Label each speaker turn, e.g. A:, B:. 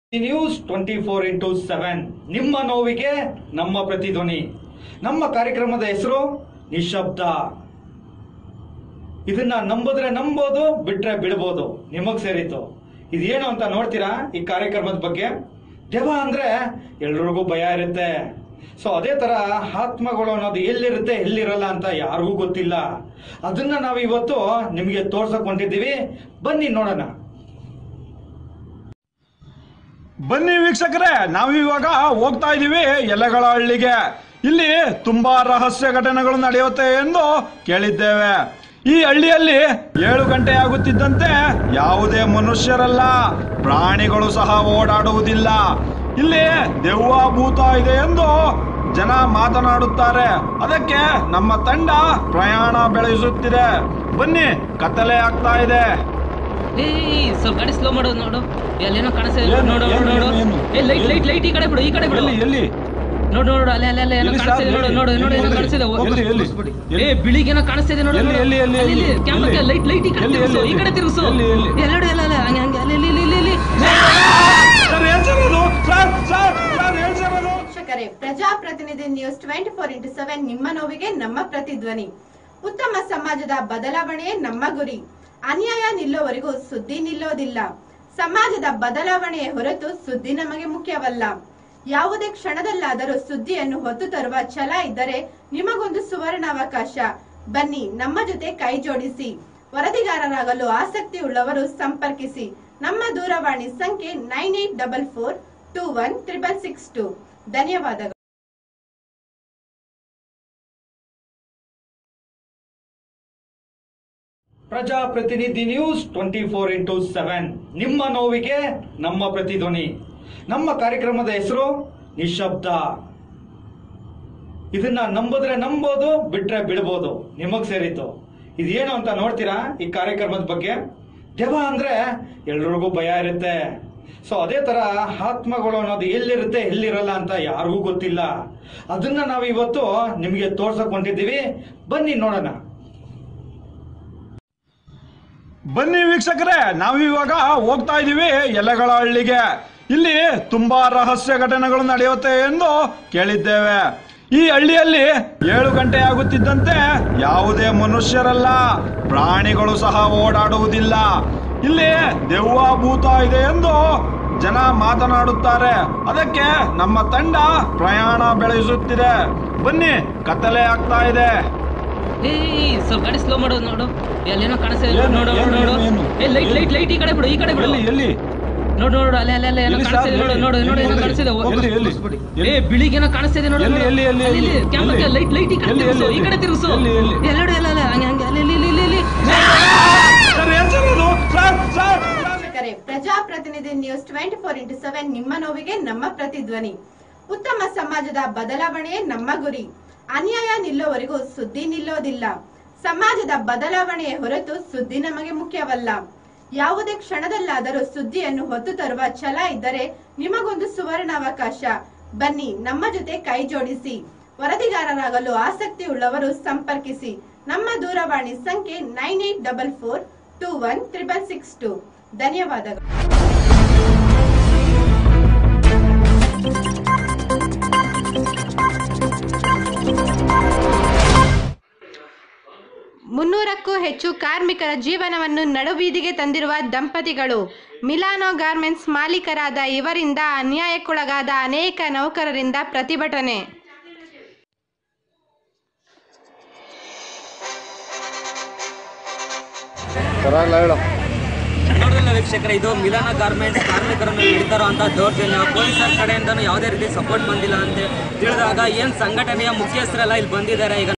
A: News twenty four into seven ನಿಮ್ಮ ನೋವಿಗೆ ನಮ್ಮ ಪ್ರತಿಧ್ವನಿ ನಮ್ಮ ಕಾರ್ಯಕ್ರಮದ ಹೆಸರು ನಿಶಬ್ದ ಇದನ್ನ ನಂಬಿದ್ರೆ ನಂಬೋದು ಬಿಟ್ರೆ ಬಿಡ್ಬೋದು ನಿಮಗ್ ಸೇರಿತು ಇದೇನು ಅಂತ ನೋಡ್ತೀರಾ ಈ ಕಾರ್ಯಕ್ರಮದ ಬಗ್ಗೆ ದೆವ್ವ ಅಂದ್ರೆ ಎಲ್ರಿಗೂ ಭಯ ಇರುತ್ತೆ ಸೊ ಅದೇ ತರ ಆತ್ಮಗಳು ಅನ್ನೋದು ಎಲ್ಲಿರುತ್ತೆ ಎಲ್ಲಿರಲ್ಲ ಅಂತ ಯಾರಿಗೂ ಗೊತ್ತಿಲ್ಲ ಅದನ್ನ ನಾವು ಇವತ್ತು ನಿಮಗೆ ತೋರ್ಸಕ್ ಹೊಂಟಿದ್ದೀವಿ ಬನ್ನಿ ನೋಡೋಣ
B: ಬನ್ನಿ ವೀಕ್ಷಕರೇ ನಾವಿವಾಗ ಹೋಗ್ತಾ ಇದೀವಿ ಎಲೆಗಳ ಹಳ್ಳಿಗೆ ಇಲ್ಲಿ ತುಂಬಾ ರಹಸ್ಯ ಘಟನೆಗಳು ನಡೆಯುತ್ತೆ ಎಂದು ಕೇಳಿದ್ದೇವೆ ಈ ಹಳ್ಳಿಯಲ್ಲಿ ಏಳು ಗಂಟೆ ಆಗುತ್ತಿದ್ದಂತೆ ಯಾವುದೇ ಮನುಷ್ಯರಲ್ಲ ಪ್ರಾಣಿಗಳು ಸಹ ಓಡಾಡುವುದಿಲ್ಲ ಇಲ್ಲಿ ದೆವ್ವ ಭೂತ ಇದೆ ಎಂದು ಜನ ಮಾತನಾಡುತ್ತಾರೆ ಅದಕ್ಕೆ ನಮ್ಮ ತಂಡ ಪ್ರಯಾಣ ಬೆಳೆಸುತ್ತಿದೆ ಬನ್ನಿ ಕತ್ತಲೆ ಆಗ್ತಾ ಇದೆ
C: ಏ ಸ್ವಲ್ಪ ಗಾಡಿ ಸ್ಲೋ ಮಾಡೋದು ನೋಡು ಅಲ್ಲೇನೋ ಕಾಣಿಸ್ತಾ ಇದೆ
B: ಏನು,
C: ನೋಡು
B: ಏನು,
C: ನೋಡು ನೋಡು
B: ಏನು,
C: ಏ ಲೈಟ್
B: ಎಲ್ಲಿ?
C: ಲೈಟ್ ಲೈಟ್ ಈ ಕಡೆ ಬಿಡು ಈ ಕಡೆ ಬಿಡು
B: ಎಲ್ಲಿ ಎಲ್ಲಿ
C: ನೋಡು ನೋಡು ಅಲ್ಲೇ ಅಲ್ಲೇ ಅಲ್ಲೇ ಏನೋ
B: ಎಲ್ಲಿ
C: ಕಾಣಿಸ್ತಾ ಇದೆ
B: ಸರ್?
C: ನೋಡು ನೋಡು ನೋಡು ಏನೋ
B: ಎಲ್ಲಿ?
C: ಕಾಣಿಸ್ತಿದೆ
B: ಎಲ್ಲಿ? ಎಲ್ಲಿ?
C: ಏ
B: ಎಲ್ಲಿ?
C: ಬಿಳಿಗೆ ಏನೋ ಕಾಣಿಸ್ತಾ ಇದೆ ನೋಡು
B: ಎಲ್ಲಿ,
C: ನೋಡು.
B: ಎಲ್ಲಿ, ಎಲ್ಲಿ,
C: ಅಲ್ಲಿ,
B: ಎಲ್ಲಿ?
C: ಇಲ್ಲಿ, ಕ್ಯಾಮ್ರಾಕ್ಕೆ
B: ಎಲ್ಲಿ?
C: ಲೈಟ್ ಲೈಟ್ ಈ ಕಡೆ
B: ಎಲ್ಲಿ,
C: ತಿರುಗಿಸು ಈ
B: ಎಲ್ಲಿ?
C: ಕಡೆ ತಿರುಗಿಸು
B: ಎಲ್ಲಿ, ಎಲ್ಲಿ?
C: ಎಲ್ಲೆಡೆ ಎಲ್ಲ ಅಲ್ಲ ಹಂಗೆ ಹಂಗೆ ಅಲ್ಲಿ ಇಲ್ಲಿ ಇಲ್ಲಿ ಇಲ್ಲಿ
B: ಸರ್ ಹೇಳ್ಸಿರೋದು ಸರ್ ಸರ್ ಸರ್ ಹೇಳ್ಸಿರೋದು
D: ವೀಕ್ಷಕರೇ ಪ್ರಜಾಪ್ರತಿನಿಧಿ news twenty four into seven ನಿಮ್ಮ ನೋವಿಗೆ ನಮ್ಮ ಪ್ರತಿಧ್ವನಿ ಉತ್ತಮ ಸಮಾಜದ ಬದಲಾವಣೆ ನಮ್ಮ ಗುರಿ ಅನ್ಯಾಯ ನಿಲ್ಲೋವರೆಗೂ ಸುದ್ದಿ ನಿಲ್ಲೋದಿಲ್ಲ ಸಮಾಜದ ಬದಲಾವಣೆಯ ಹೊರತು ಸುದ್ದಿ ನಮಗೆ ಮುಖ್ಯವಲ್ಲ ಯಾವುದೇ ಕ್ಷಣದಲ್ಲಾದರೂ ಸುದ್ದಿಯನ್ನು ಹೊತ್ತು ತರುವ ಛಲ ಇದ್ದರೆ ನಿಮಗೊಂದು ಸುವರ್ಣಾವಕಾಶ ಬನ್ನಿ ನಮ್ಮ ಜೊತೆ ಕೈ ಜೋಡಿಸಿ ವರದಿಗಾರರಾಗಲು ಆಸಕ್ತಿ ಉಳ್ಳವರು ಸಂಪರ್ಕಿಸಿ ನಮ್ಮ ದೂರವಾಣಿ ಸಂಖ್ಯೆ nine eight double four two one triple six two ಧನ್ಯವಾದಗಳು
A: ಪ್ರಜಾಪ್ರತಿನಿಧಿ news twenty four into seven ನಿಮ್ಮ ನೋವಿಗೆ ನಮ್ಮ ಪ್ರತಿಧ್ವನಿ ನಮ್ಮ ಕಾರ್ಯಕ್ರಮದ ಹೆಸರು ನಿಶಬ್ದ ಇದನ್ನ ನಂಬಿದ್ರೆ ನಂಬೋದು ಬಿಟ್ರೆ ಬಿಡ್ಬೋದು ನಿಮಗ್ ಸೇರಿತು ಇದೇನು ಅಂತ ನೋಡ್ತೀರಾ ಈ ಕಾರ್ಯಕ್ರಮದ ಬಗ್ಗೆ ದೆವ್ವ ಅಂದ್ರೆ ಎಲ್ರಿಗೂ ಭಯ ಇರುತ್ತೆ ಸೊ ಅದೇ ತರ ಆತ್ಮಗಳು ಅನ್ನೋದು ಎಲ್ಲಿರುತ್ತೆ ಎಲ್ಲಿರಲ್ಲ ಅಂತ ಯಾರಿಗೂ ಗೊತ್ತಿಲ್ಲ ಅದನ್ನ ನಾವು ಇವತ್ತು ನಿಮಗೆ ತೋರ್ಸಕ್ ಹೊಂಟಿದ್ದೀವಿ ಬನ್ನಿ ನೋಡೋಣ
B: ಬನ್ನಿ ವೀಕ್ಷಕರೇ ನಾವಿವಾಗ ಹೋಗ್ತಾ ಇದೀವಿ ಎಲೆಗಳ ಹಳ್ಳಿಗೆ ಇಲ್ಲಿ ತುಂಬಾ ರಹಸ್ಯ ಘಟನೆಗಳು ನಡೆಯುತ್ತೆ ಎಂದು ಕೇಳಿದ್ದೇವೆ ಈ ಹಳ್ಳಿಯಲ್ಲಿ ಏಳು ಗಂಟೆ ಆಗುತ್ತಿದ್ದಂತೆ ಯಾವುದೇ ಮನುಷ್ಯರಲ್ಲ ಪ್ರಾಣಿಗಳು ಸಹ ಓಡಾಡುವುದಿಲ್ಲ ಇಲ್ಲಿ ದೆವ್ವ ಭೂತ ಇದೆ ಎಂದು ಜನ ಮಾತನಾಡುತ್ತಾರೆ ಅದಕ್ಕೆ ನಮ್ಮ ತಂಡ ಪ್ರಯಾಣ ಬೆಳೆಸುತ್ತಿದೆ ಬನ್ನಿ ಕತ್ತಲೆ ಆಗ್ತಾ ಇದೆ
C: ಏ ಸ್ವಲ್ಪ ಗಾಡಿ ಸ್ಲೋ ಮಾಡೋದು ನೋಡು ಅಲ್ಲೇನೋ ಕಾಣಿಸ್ತಾ ಇದೆ
B: ಏನು,
C: ನೋಡು
B: ಏನು,
C: ನೋಡು
B: ಏನು,
C: ಏ ಲೈಟ್
B: ಎಲ್ಲಿ?
C: ಲೈಟ್ ಲೈಟ್ ಈ ಕಡೆ ಬಿಡು ಈ ಕಡೆ ಬಿಡು
B: ಎಲ್ಲಿ ಎಲ್ಲಿ
C: ನೋಡು ನೋಡು ಅಲ್ಲೇ ಅಲ್ಲೇ ಅಲ್ಲೇ ಏನೋ
B: ಎಲ್ಲಿ
C: ಕಾಣಿಸ್ತಾ ಇದೆ
B: ಸರ್?
C: ನೋಡು ನೋಡು ನೋಡು ಏನೋ
B: ಎಲ್ಲಿ?
C: ಕಾಣಿಸ್ತಿದೆ
B: ಎಲ್ಲಿ, ಎಲ್ಲಿ?
C: ಏ ಬಿಳಿಗೆ ಏನೋ ಕಾಣಿಸ್ತಾ ಇದೆ ನೋಡು
B: ಎಲ್ಲಿ,
C: ನೋಡು.
B: ಎಲ್ಲಿ, ಎಲ್ಲಿ,
C: ಅಲ್ಲಿ, ಇಲ್ಲಿ,
B: ಎಲ್ಲಿ?
C: ಕ್ಯಾಮ್ರಾಕ್ಕೆ
B: ಎಲ್ಲಿ?
C: ಲೈಟ್ ಲೈಟ್ ಈ ಕಡೆ
B: ಎಲ್ಲಿ,
C: ತಿರುಗಿಸು ಈ
B: ಎಲ್ಲಿ?
C: ಕಡೆ ತಿರುಗಿಸು
B: ಎಲ್ಲಿ, ಎಲ್ಲಿ?
C: ಎಲ್ಲೆಡೆ ಎಲ್ಲ ಅಲ್ಲ ಹಂಗೆ ಹಂಗೆ ಅಲ್ಲಿ ಇಲ್ಲಿ ಇಲ್ಲಿ ಇಲ್ಲಿ
B: ಸರ್ ಹೇಳ್ಸಿರೋದು ಸರ್ ಸರ್ ಸರ್
D: ವೀಕ್ಷಕರೇ ಪ್ರಜಾಪ್ರತಿನಿಧಿ news twenty four into seven ನಿಮ್ಮ ನೋವಿಗೆ ನಮ್ಮ ಪ್ರತಿಧ್ವನಿ ಉತ್ತಮ ಸಮಾಜದ ಬದಲಾವಣೆ ನಮ್ಮ ಗುರಿ ಅನ್ಯಾಯ ನಿಲ್ಲೋವರೆಗೂ ಸುದ್ದಿ ನಿಲ್ಲೋದಿಲ್ಲ ಸಮಾಜದ ಬದಲಾವಣೆಯ ಹೊರತು ಸುದ್ದಿ ನಮಗೆ ಮುಖ್ಯವಲ್ಲ ಯಾವುದೇ ಕ್ಷಣದಲ್ಲಾದರೂ ಸುದ್ದಿಯನ್ನು ಹೊತ್ತು ತರುವ ಛಲ ಇದ್ದರೆ ನಿಮಗೊಂದು ಸುವರ್ಣಾವಕಾಶ ಬನ್ನಿ ನಮ್ಮ ಜೊತೆ ಕೈ ಜೋಡಿಸಿ ವರದಿಗಾರರಾಗಲು ಆಸಕ್ತಿ ಉಳ್ಳವರು ಸಂಪರ್ಕಿಸಿ ನಮ್ಮ ದೂರವಾಣಿ ಸಂಖ್ಯೆ nine eight double four two one triple six two ಧನ್ಯವಾದಗಳು ಮುನ್ನೂರಕ್ಕೂ ಹೆಚ್ಚು ಕಾರ್ಮಿಕರ ಜೀವನವನ್ನು ನಡುಬೀದಿಗೆ ತಂದಿರುವ ದಂಪತಿಗಳು ಮಿಲಾನೋ ಗಾರ್ಮೆಂಟ್ಸ್ ಮಾಲೀಕರಾದ ಇವರಿಂದ ಅನ್ಯಾಯಕ್ಕೊಳಗಾದ ಅನೇಕ ನೌಕರರಿಂದ ಪ್ರತಿಭಟನೆ
E: ನೋಡಿದ್ರಲ್ಲ ವೀಕ್ಷಕರೇ ಇದು ಮಿಲಾನ ಗಾರ್ಮೆಂಟ್ಸ್ ಕಾರ್ಮಿಕರನ್ನು ಹಿಡಿತಾರೋ ಅಂತ ದೌರ್ಜನ್ಯ ಪೊಲೀಸರ ಕಡೆಯಿಂದನೂ ಯಾವುದೇ ರೀತಿ ಸಪೋರ್ಟ್ ಬಂದಿಲ್ಲ ಅಂತ ತಿಳಿದಾಗ ಏನು ಸಂಘಟನೆಯ ಮುಖ್ಯಸ್ಥರೆಲ್ಲ ಇಲ್ಲಿ ಬಂದಿದ್ದಾರೆ ಈಗ